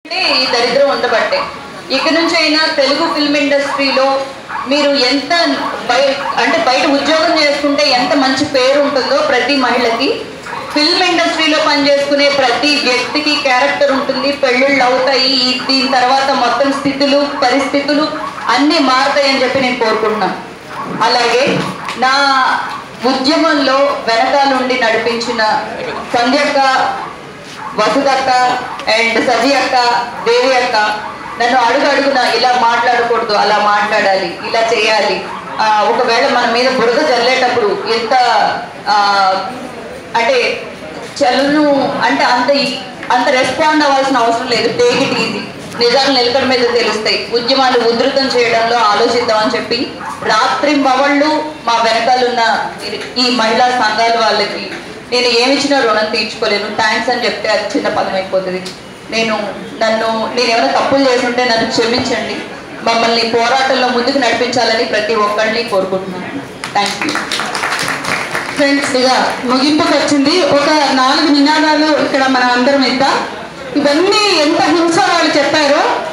ఈ దరిద్రం ఉండబట్టే ఇక నుంచి అయినా తెలుగు ఫిల్మ్ ఇండస్ట్రీలో మీరు ఎంత బయ అంటే బయట ఉద్యోగం చేసుకుంటే ఎంత మంచి పేరు ఉంటుందో ప్రతి మహిళకి ఫిల్మ్ ఇండస్ట్రీలో పనిచేసుకునే ప్రతి వ్యక్తికి క్యారెక్టర్ ఉంటుంది పెళ్ళిళ్ళు అవుతాయి ఈ- దీని తర్వాత మొత్తం స్థితులు పరిస్థితులు అన్నీ మారుతాయని చెప్పి నేను కోరుకుంటున్నాను అలాగే నా ఉద్యమంలో వెనకాలండి నడిపించిన సంధ్యక్క వసుదక్క అండ్ సజీ అక్క దేవి అక్క నన్ను అడుగు అడుగున ఇలా మాట్లాడకూడదు అలా మాట్లాడాలి ఇలా చేయాలి ఆ, ఒకవేళ మన మీద బురద జల్లేటప్పుడు ఎంత ఆ, అంటే చలను అంటే అంత ఈ- అంత రెస్పాండ్ అవ్వాల్సిన అవసరం లేదు టేక్ ఇట్ ఈజీ నిజాలు నిలకడ మీద తెలుస్తాయి ఉద్యమాలు ఉధృతం చేయడంలో ఆలోచిద్దామని చెప్పి రాత్రి మవళ్ళు మా వెనకాలన్న ఈ- ఈ మహిళా సంఘాల వాళ్ళకి నేను ఏమిచ్చినా రుణం తీర్చుకోలేను థ్యాంక్స్ అని చెప్తే అది చిన్న పదం అయిపోతుంది నేను నన్ను నేను ఏమైనా తప్పులు చేసుంటే నన్ను క్షమించండి మమ్మల్ని పోరాటంలో ముందుకు నడిపించాలని ప్రతి ఒక్కరిని కోరుకుంటున్నాను థ్యాంక్ యూ ఫ్రెండ్స్ ఇక ముగింపుకి వచ్చింది ఒక నాలుగు నినాదాలు ఇక్కడ మనం అందరం ఇద్దాం ఇవన్నీ ఎంత హింస వాళ్ళు చెప్పారో